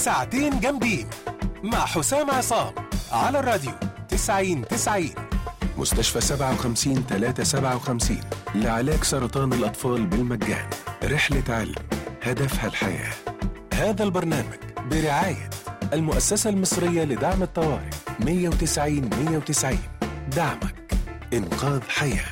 ساعتين جامدين مع حسام عصام على الراديو 90 90 مستشفى 57 357 لعلاج سرطان الأطفال بالمجان رحلة علم هدفها الحياة هذا البرنامج برعاية المؤسسة المصرية لدعم الطوارئ 190 190 دعمك إنقاذ حياه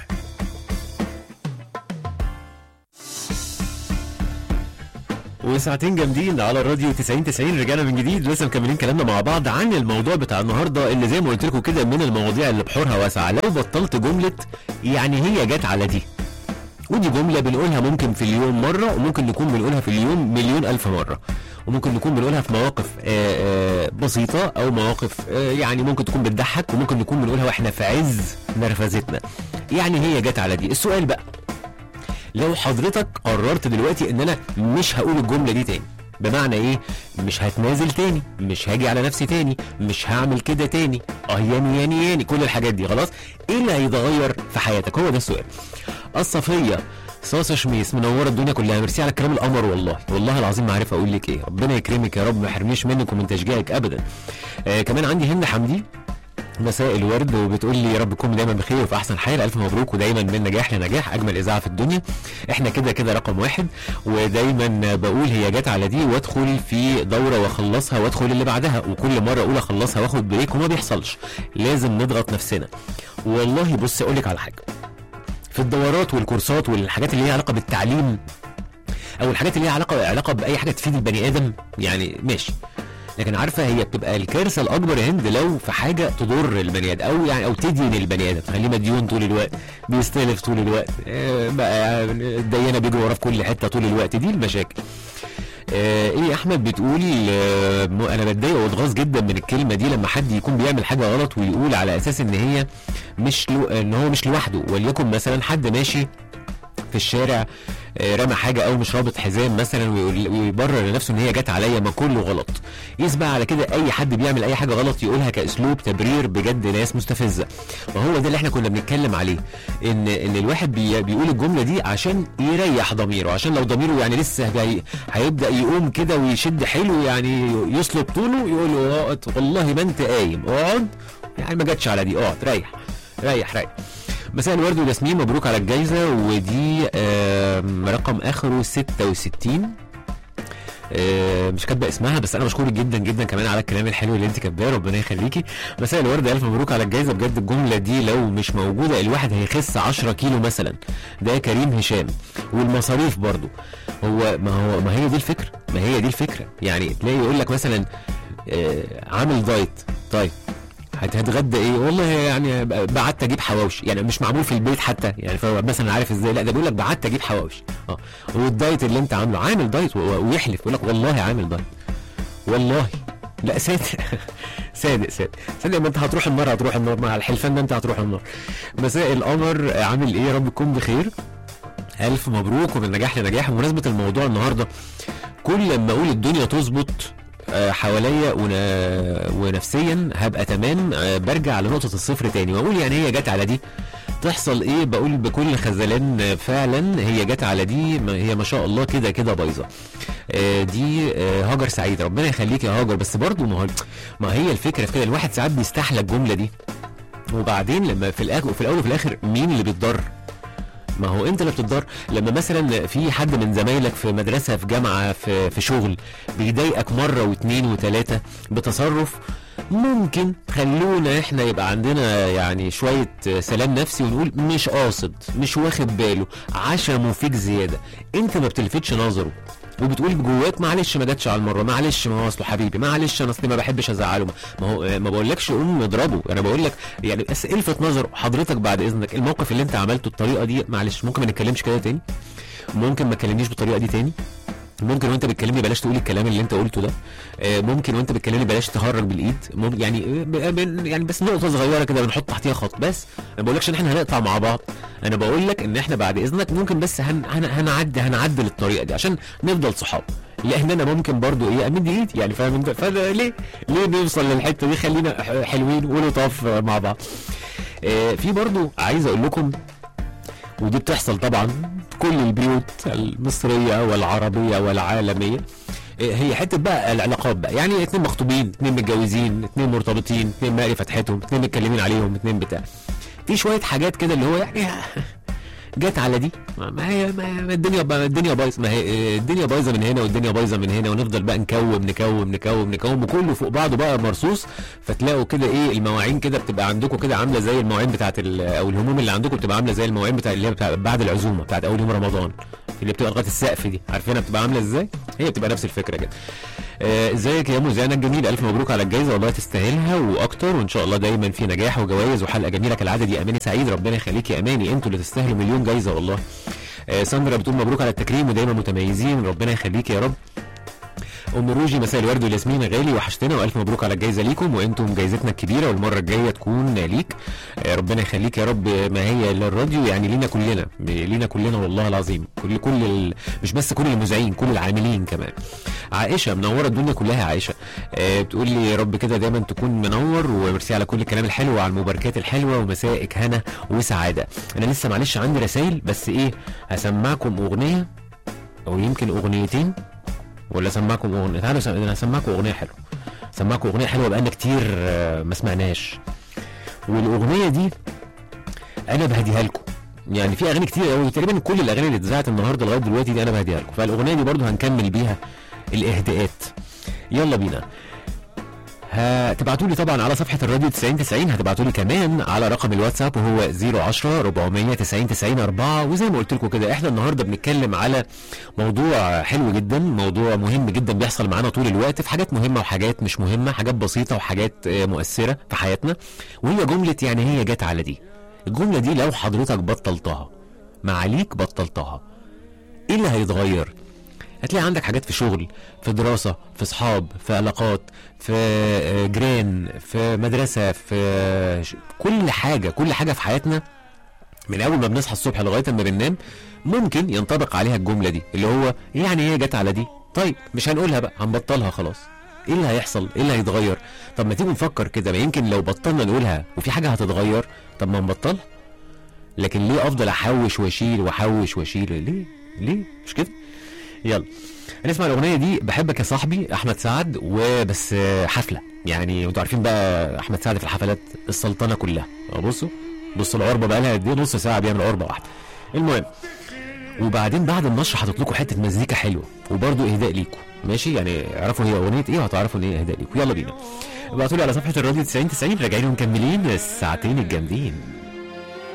وساعتين جامدين على الراديو 90 90 رجعنا من جديد لسه مكملين كلامنا مع بعض عن الموضوع بتاع النهارده اللي زي ما قلت لكم كده من المواضيع اللي بحورها واسعه لو بطلت جمله يعني هي جت على دي ودي جمله بنقولها ممكن في اليوم مره وممكن نكون بنقولها في اليوم مليون الف مره وممكن نكون بنقولها في مواقف آه، آه، بسيطه او مواقف آه، يعني ممكن تكون بتضحك وممكن نكون بنقولها واحنا في عز نرفزتنا يعني هي جت على دي السؤال بقى لو حضرتك قررت دلوقتي ان انا مش هقول الجمله دي تاني بمعنى ايه مش هتنازل تاني مش هاجي على نفسي تاني مش هعمل كده تاني اه ياني ياني ياني كل الحاجات دي خلاص ايه اللي هيتغير في حياتك هو ده السؤال الصفيه صاصة شميس منورة الدنيا كلها ميرسي على الكلام القمر والله والله العظيم ما عارف اقول لك ايه ربنا يكرمك يا رب ما يحرمنيش منك ومن تشجيعك ابدا آه كمان عندي هند حمدي مساء الورد وبتقول لي يا رب تكون دايما بخير وفي احسن حال الف مبروك ودايما من نجاح لنجاح اجمل اذاعه في الدنيا احنا كده كده رقم واحد ودايما بقول هي جت على دي وادخل في دوره واخلصها وادخل اللي بعدها وكل مره اقول اخلصها واخد بريك وما بيحصلش لازم نضغط نفسنا والله بص اقول لك على حاجه في الدورات والكورسات والحاجات اللي ليها علاقه بالتعليم او الحاجات اللي ليها علاقه علاقه باي حاجه تفيد البني ادم يعني ماشي لكن عارفه هي بتبقى الكارثه الاكبر يا هند لو في حاجه تضر البني ادم او يعني او تدين البني ادم تخليه مديون طول الوقت بيستلف طول الوقت آه، بقى الديانه بيجروا وراه في كل حته طول الوقت دي المشاكل آه ايه يا احمد بتقول آه م- انا بتضايق واتغاظ جدا من الكلمه دي لما حد يكون بيعمل حاجه غلط ويقول على اساس ان هي مش لو ان هو مش لوحده وليكن مثلا حد ماشي في الشارع آه، رمى حاجه او مش رابط حزام مثلا ويقول- ويبرر لنفسه ان هي جت عليا ما كله غلط يسبق على كده اي حد بيعمل اي حاجه غلط يقولها كاسلوب تبرير بجد ناس مستفزه ما هو ده اللي احنا كنا بنتكلم عليه ان ان الواحد بي بيقول الجمله دي عشان يريح ضميره عشان لو ضميره يعني لسه هي- هيبدا يقوم كده ويشد حيله يعني يسلب طوله يقول له اقعد والله ما انت قايم اقعد يعني ما جاتش على دي اقعد ريح ريح ريح مساء الورد والياسمين مبروك على الجايزه ودي آم، رقم اخره 66 آه، مش كاتبه اسمها بس انا بشكرك جدا جدا كمان على الكلام الحلو اللي انت كاتباه ربنا يخليكي مساء الورد الف مبروك على الجائزه بجد الجمله دي لو مش موجوده الواحد هيخس 10 كيلو مثلا ده كريم هشام والمصاريف برضو هو ما هو ما هي دي الفكره ما هي دي الفكره يعني تلاقي يقول لك مثلا آه، عامل دايت طيب هت- هتغدى ايه والله يعني ب- بعت اجيب حواوشي يعني مش معمول في البيت حتى يعني فهو مثلا عارف ازاي لا ده بيقول لك بعت اجيب حواوشي اه والدايت اللي انت عامله عامل دايت و- و- ويحلف يقول لك والله عامل دايت والله لا صادق صادق صادق صادق ما انت هتروح النار هتروح النار مع الحلفان ده انت هتروح النار مساء القمر عامل ايه يا رب تكون بخير الف مبروك ومن نجاح لنجاح بمناسبه الموضوع النهارده كل لما اقول الدنيا تظبط آه، حواليا ون- ونفسيا هبقى تمام آه، برجع لنقطة الصفر تاني واقول يعني هي جت على دي تحصل ايه بقول بكل خذلان آه، فعلا هي جت على دي ما هي ما شاء الله كده كده بايظه آه، دي آه، هاجر سعيد ربنا يخليك يا هاجر بس برضو ما هو ما هي الفكره في كده الواحد ساعات بيستحلى الجمله دي وبعدين لما في الاخر وفي الاول وفي الاخر مين اللي بيتضر ما هو انت اللي بتتضر لما مثلا في حد من زمايلك في مدرسه في جامعه في في شغل بيضايقك مره واثنين وثلاثه بتصرف ممكن خلونا احنا يبقى عندنا يعني شويه سلام نفسي ونقول مش قاصد مش واخد باله عشمه فيك زياده انت ما بتلفتش نظره وبتقول جواك معلش ما جاتش على المره معلش ما هو اصله حبيبي معلش انا اصلي ما بحبش ازعله ما هو ما بقولكش قوم اضربه انا بقول لك يعني بس الفت نظر حضرتك بعد اذنك الموقف اللي انت عملته الطريقه دي معلش ممكن ما نتكلمش كده تاني ممكن ما تكلمنيش بالطريقه دي تاني ممكن وانت بتكلمني بلاش تقول الكلام اللي انت قلته ده آه، ممكن وانت بتكلمني بلاش تهرج بالايد ممكن يعني آه، ب- ب- يعني بس نقطه صغيره كده بنحط تحتيها خط بس انا بقولكش ان احنا هنقطع مع بعض انا بقول لك ان احنا بعد اذنك ممكن بس هن هن هنعدي هنعدل الطريقه دي عشان نفضل صحاب لان انا ممكن برضو ايه امد ايدي يعني فاهم انت فانا ليه ليه نوصل للحته دي خلينا ح- حلوين ولطاف آه، مع بعض آه، في برضو عايز اقول لكم ودي بتحصل طبعا في كل البيوت المصرية والعربية والعالمية إيه هي حته بقى العلاقات بقى يعني اتنين مخطوبين اتنين متجوزين اتنين مرتبطين اتنين مالي فتحتهم اتنين متكلمين عليهم اتنين بتاع في شويه حاجات كده اللي هو يعني جت على دي ما هي ما هي الدنيا ما الدنيا بايظه ما هي الدنيا بايظه من هنا والدنيا بايظه من هنا ونفضل بقى نكوم نكوم نكوم نكوم وكله فوق بعضه بقى مرصوص فتلاقوا كده ايه المواعين كده بتبقى عندكم كده عامله زي المواعين بتاعت ال- او الهموم اللي عندكم بتبقى عامله زي المواعين بتاع اللي هي بتاع بعد العزومه بتاعت اول يوم رمضان اللي بتبقى لغايه السقف دي عارفينها بتبقى عامله ازاي هي بتبقى نفس الفكره كده آه، ازيك يا مذيعنا الجميل الف مبروك على الجائزه والله تستاهلها واكتر وان شاء الله دايما في نجاح وجوائز وحلقه جميله كالعاده دي اماني سعيد ربنا يخليك يا اماني انتوا اللي تستاهلوا مليون جايزه والله آه، ساندرا بتقول مبروك على التكريم ودايما متميزين ربنا يخليك يا رب ام روجي مساء الورد والياسمين غالي وحشتنا والف مبروك على الجائزه ليكم وانتم جايزتنا الكبيره والمره الجايه تكون ليك آه، ربنا يخليك يا رب ما هي للراديو يعني لينا كلنا لينا كلنا والله العظيم كل كل ال... مش بس كل المذيعين كل العاملين كمان عائشه منوره الدنيا كلها عائشه آه، بتقول لي يا رب كده دايما تكون منور وميرسي على كل الكلام الحلو وعلى المباركات الحلوه ومسائك هنا وسعاده انا لسه معلش عندي رسائل بس ايه هسمعكم اغنيه او يمكن اغنيتين ولا اسمعكم اغنيه تعالوا س- انا هسمعكم اغنيه حلوه سمعكم اغنيه حلوه بقالنا كتير آه، ما سمعناش والاغنيه دي انا بهديها لكم يعني في اغاني كتير قوي تقريبا كل الاغاني اللي اتذاعت النهارده لغايه دلوقتي دي انا بهديها لكم فالاغنيه دي برضو هنكمل بيها الاهداءات يلا بينا هتبعتوا لي طبعا على صفحه الراديو 90 90 هتبعتوا لي كمان على رقم الواتساب وهو 010 490 90 4 وزي ما قلت لكم كده احنا النهارده بنتكلم على موضوع حلو جدا موضوع مهم جدا بيحصل معانا طول الوقت في حاجات مهمه وحاجات مش مهمه حاجات بسيطه وحاجات آه، مؤثره في حياتنا وهي جمله يعني هي جت على دي الجمله دي لو حضرتك بطلتها معاليك بطلتها ايه اللي هيتغير هتلاقي عندك حاجات في شغل في دراسة في صحاب في علاقات في آه، جيران في مدرسة في ش- كل حاجة كل حاجة في حياتنا من أول ما بنصحى الصبح لغاية ما بننام ممكن ينطبق عليها الجملة دي اللي هو يعني هي جت على دي طيب مش هنقولها بقى هنبطلها خلاص ايه اللي هيحصل ايه اللي هيتغير طب ما تيجي نفكر كده ما يمكن لو بطلنا نقولها وفي حاجة هتتغير طب ما نبطلها لكن ليه افضل احوش واشيل واحوش واشيل ليه ليه مش كده يلا هنسمع الاغنيه دي بحبك يا صاحبي احمد سعد وبس آه، حفله يعني انتوا عارفين بقى احمد سعد في الحفلات السلطنه كلها أهو بصوا بصوا العربه بقى لها قد ايه نص ساعه بيعمل عربه واحده المهم وبعدين بعد النشر حاطط لكم حته مزيكا حلوه وبرده اهداء ليكم ماشي يعني اعرفوا هي اغنيه ايه وهتعرفوا ان هي اهداء ليكم يلا بينا ابعتوا لي على صفحه الراديو 90 90 راجعين ومكملين الساعتين الجامدين